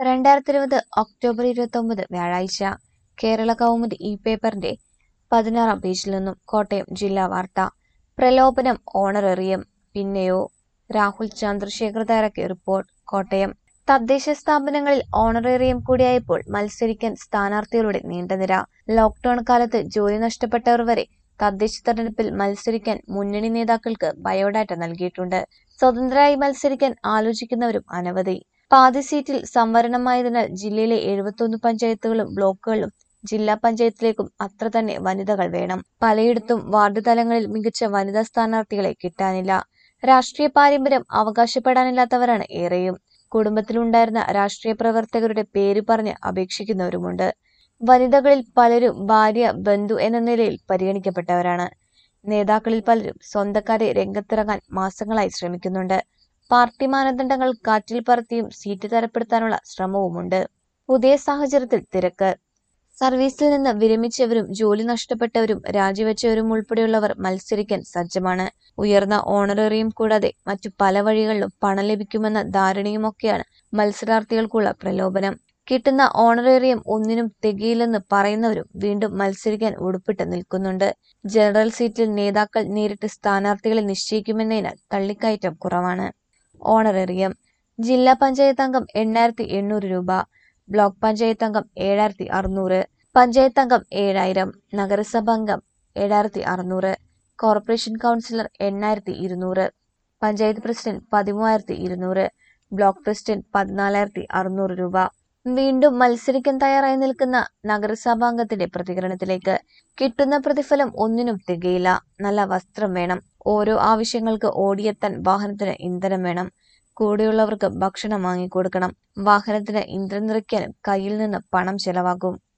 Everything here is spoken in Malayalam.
രണ്ടായിരത്തി ഇരുപത് ഒക്ടോബർ ഇരുപത്തൊമ്പത് വ്യാഴാഴ്ച കേരള കൗമുദി ഈ പേപ്പറിന്റെ പതിനാറാം പേജിൽ നിന്നും കോട്ടയം ജില്ലാ വാർത്ത പ്രലോഭനം ഓണറേറിയം പിന്നെയോ രാഹുൽ ചന്ദ്രശേഖർ തയ്യാറാക്കിയ റിപ്പോർട്ട് കോട്ടയം തദ്ദേശ സ്ഥാപനങ്ങളിൽ ഓണറേറിയം കൂടിയായപ്പോൾ മത്സരിക്കാൻ സ്ഥാനാർത്ഥികളുടെ നീണ്ടനിര ലോക്ഡൌൺ കാലത്ത് ജോലി നഷ്ടപ്പെട്ടവർ വരെ തദ്ദേശ തെരഞ്ഞെടുപ്പിൽ മത്സരിക്കാൻ മുന്നണി നേതാക്കൾക്ക് ബയോഡാറ്റ നൽകിയിട്ടുണ്ട് സ്വതന്ത്രരായി മത്സരിക്കാൻ ആലോചിക്കുന്നവരും അനവധി പാതി സീറ്റിൽ സംവരണമായതിനാൽ ജില്ലയിലെ എഴുപത്തൊന്ന് പഞ്ചായത്തുകളും ബ്ലോക്കുകളിലും ജില്ലാ പഞ്ചായത്തിലേക്കും അത്ര തന്നെ വനിതകൾ വേണം പലയിടത്തും വാർഡ് തലങ്ങളിൽ മികച്ച വനിതാ സ്ഥാനാർത്ഥികളെ കിട്ടാനില്ല രാഷ്ട്രീയ പാരമ്പര്യം അവകാശപ്പെടാനില്ലാത്തവരാണ് ഏറെയും കുടുംബത്തിലുണ്ടായിരുന്ന രാഷ്ട്രീയ പ്രവർത്തകരുടെ പേര് പറഞ്ഞ് അപേക്ഷിക്കുന്നവരുമുണ്ട് വനിതകളിൽ പലരും ഭാര്യ ബന്ധു എന്ന നിലയിൽ പരിഗണിക്കപ്പെട്ടവരാണ് നേതാക്കളിൽ പലരും സ്വന്തക്കാരെ രംഗത്തിറങ്ങാൻ മാസങ്ങളായി ശ്രമിക്കുന്നുണ്ട് പാർട്ടി മാനദണ്ഡങ്ങൾ കാറ്റിൽ പറത്തിയും സീറ്റ് തരപ്പെടുത്താനുള്ള ശ്രമവുമുണ്ട് പുതിയ സാഹചര്യത്തിൽ തിരക്ക് സർവീസിൽ നിന്ന് വിരമിച്ചവരും ജോലി നഷ്ടപ്പെട്ടവരും രാജിവെച്ചവരും ഉൾപ്പെടെയുള്ളവർ മത്സരിക്കാൻ സജ്ജമാണ് ഉയർന്ന ഓണറേറിയം കൂടാതെ മറ്റു പല വഴികളിലും പണം ലഭിക്കുമെന്ന ധാരണയുമൊക്കെയാണ് മത്സരാർത്ഥികൾക്കുള്ള പ്രലോഭനം കിട്ടുന്ന ഓണറേറിയം ഒന്നിനും തികയില്ലെന്ന് പറയുന്നവരും വീണ്ടും മത്സരിക്കാൻ ഉടുപ്പിട്ട് നിൽക്കുന്നുണ്ട് ജനറൽ സീറ്റിൽ നേതാക്കൾ നേരിട്ട് സ്ഥാനാർത്ഥികളെ നിശ്ചയിക്കുമെന്നതിനാൽ തള്ളിക്കയറ്റം കുറവാണ് ഓണറേറിയം ജില്ലാ പഞ്ചായത്ത് അംഗം എണ്ണായിരത്തി എണ്ണൂറ് രൂപ ബ്ലോക്ക് പഞ്ചായത്ത് അംഗം ഏഴായിരത്തി അറുന്നൂറ് പഞ്ചായത്ത് അംഗം ഏഴായിരം നഗരസഭ അംഗം ഏഴായിരത്തി അറുന്നൂറ് കോർപ്പറേഷൻ കൗൺസിലർ എണ്ണായിരത്തി ഇരുന്നൂറ് പഞ്ചായത്ത് പ്രസിഡന്റ് പതിമൂവായിരത്തി ഇരുന്നൂറ് ബ്ലോക്ക് പ്രസിഡന്റ് പതിനാലായിരത്തി അറുന്നൂറ് രൂപ വീണ്ടും മത്സരിക്കാൻ തയ്യാറായി നിൽക്കുന്ന നഗരസഭാംഗത്തിന്റെ പ്രതികരണത്തിലേക്ക് കിട്ടുന്ന പ്രതിഫലം ഒന്നിനും തികയില്ല നല്ല വസ്ത്രം വേണം ഓരോ ആവശ്യങ്ങൾക്ക് ഓടിയെത്താൻ വാഹനത്തിന് ഇന്ധനം വേണം കൂടെയുള്ളവർക്ക് ഭക്ഷണം വാങ്ങിക്കൊടുക്കണം വാഹനത്തിന് ഇന്ധനം നിറയ്ക്കാനും കയ്യിൽ നിന്ന് പണം ചെലവാകും